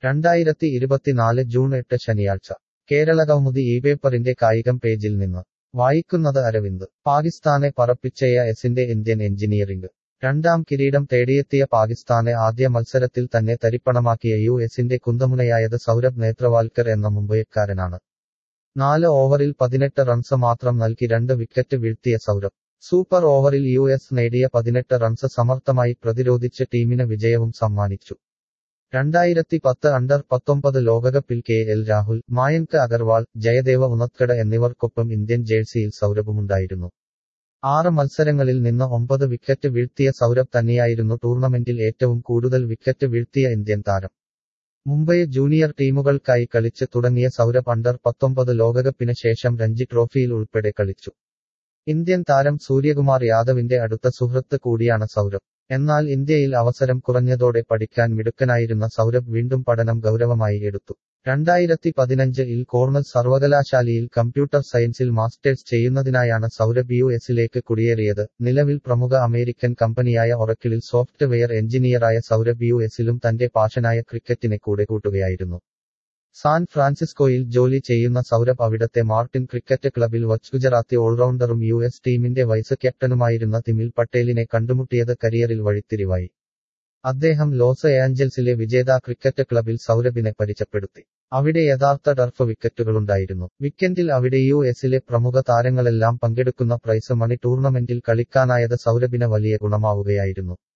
രണ്ടായിരത്തി ഇരുപത്തിനാല് ജൂൺ എട്ട് ശനിയാഴ്ച കേരളകൗമുദി ഈ പേപ്പറിന്റെ കായികം പേജിൽ നിന്ന് വായിക്കുന്നത് അരവിന്ദ് പാകിസ്ഥാനെ പറപ്പിച്ചയ എസിന്റെ ഇന്ത്യൻ എഞ്ചിനീയറിംഗ് രണ്ടാം കിരീടം തേടിയെത്തിയ പാകിസ്ഥാനെ ആദ്യ മത്സരത്തിൽ തന്നെ തരിപ്പണമാക്കിയ യു എസിന്റെ കുന്തമുനയായത് സൗരഭ് നേത്രവാൽക്കർ എന്ന മുംബൈക്കാരനാണ് നാല് ഓവറിൽ പതിനെട്ട് റൺസ് മാത്രം നൽകി രണ്ട് വിക്കറ്റ് വീഴ്ത്തിയ സൗരഭ് സൂപ്പർ ഓവറിൽ യു എസ് നേടിയ പതിനെട്ട് റൺസ് സമർത്ഥമായി പ്രതിരോധിച്ച് ടീമിന് വിജയവും സമ്മാനിച്ചു രണ്ടായിരത്തി പത്ത് അണ്ടർ പത്തൊമ്പത് ലോകകപ്പിൽ കെ എൽ രാഹുൽ മായങ്ക് അഗർവാൾ ജയദേവ ഉണത്കട എന്നിവർക്കൊപ്പം ഇന്ത്യൻ ജേഴ്സിയിൽ സൗരഭുമുണ്ടായിരുന്നു ആറ് മത്സരങ്ങളിൽ നിന്ന് ഒമ്പത് വിക്കറ്റ് വീഴ്ത്തിയ സൗരഭ് തന്നെയായിരുന്നു ടൂർണമെന്റിൽ ഏറ്റവും കൂടുതൽ വിക്കറ്റ് വീഴ്ത്തിയ ഇന്ത്യൻ താരം മുംബൈ ജൂനിയർ ടീമുകൾക്കായി കളിച്ച് തുടങ്ങിയ സൗരഭ് അണ്ടർ പത്തൊമ്പത് ലോകകപ്പിന് ശേഷം രഞ്ജി ട്രോഫിയിൽ ഉൾപ്പെടെ കളിച്ചു ഇന്ത്യൻ താരം സൂര്യകുമാർ യാദവിന്റെ അടുത്ത സുഹൃത്ത് കൂടിയാണ് സൗരഭ് എന്നാൽ ഇന്ത്യയിൽ അവസരം കുറഞ്ഞതോടെ പഠിക്കാൻ മിടുക്കനായിരുന്ന സൗരഭ് വീണ്ടും പഠനം ഗൗരവമായി എടുത്തു രണ്ടായിരത്തി പതിനഞ്ച് ഇൽ കോർണൽ സർവകലാശാലയിൽ കമ്പ്യൂട്ടർ സയൻസിൽ മാസ്റ്റേഴ്സ് ചെയ്യുന്നതിനായാണ് സൗരഭ് യു എസിലേക്ക് കുടിയേറിയത് നിലവിൽ പ്രമുഖ അമേരിക്കൻ കമ്പനിയായ ഒറക്കിളിൽ സോഫ്റ്റ്വെയർ എഞ്ചിനീയറായ സൗരഭ് യു എസിലും തന്റെ പാഷനായ ക്രിക്കറ്റിനെ കൂടെ കൂട്ടുകയായിരുന്നു സാൻ ഫ്രാൻസിസ്കോയിൽ ജോലി ചെയ്യുന്ന സൗരഭ് അവിടത്തെ മാർട്ടിൻ ക്രിക്കറ്റ് ക്ലബിൽ വച്ച് ഗുജറാത്തി ഓൾറൗണ്ടറും യു എസ് ടീമിന്റെ വൈസ് ക്യാപ്റ്റനുമായിരുന്ന തിമിൽ പട്ടേലിനെ കണ്ടുമുട്ടിയത് കരിയറിൽ വഴിത്തിരിവായി അദ്ദേഹം ലോസ് ഏഞ്ചൽസിലെ വിജേത ക്രിക്കറ്റ് ക്ലബിൽ സൗരഭിനെ പരിചയപ്പെടുത്തി അവിടെ യഥാർത്ഥ ടർഫ് വിക്കറ്റുകളുണ്ടായിരുന്നു വീക്കെൻഡിൽ അവിടെ യു എസിലെ പ്രമുഖ താരങ്ങളെല്ലാം പങ്കെടുക്കുന്ന പ്രൈസ് മണി ടൂർണമെന്റിൽ കളിക്കാനായത് സൗരഭിന് വലിയ ഗുണമാവുകയായിരുന്നു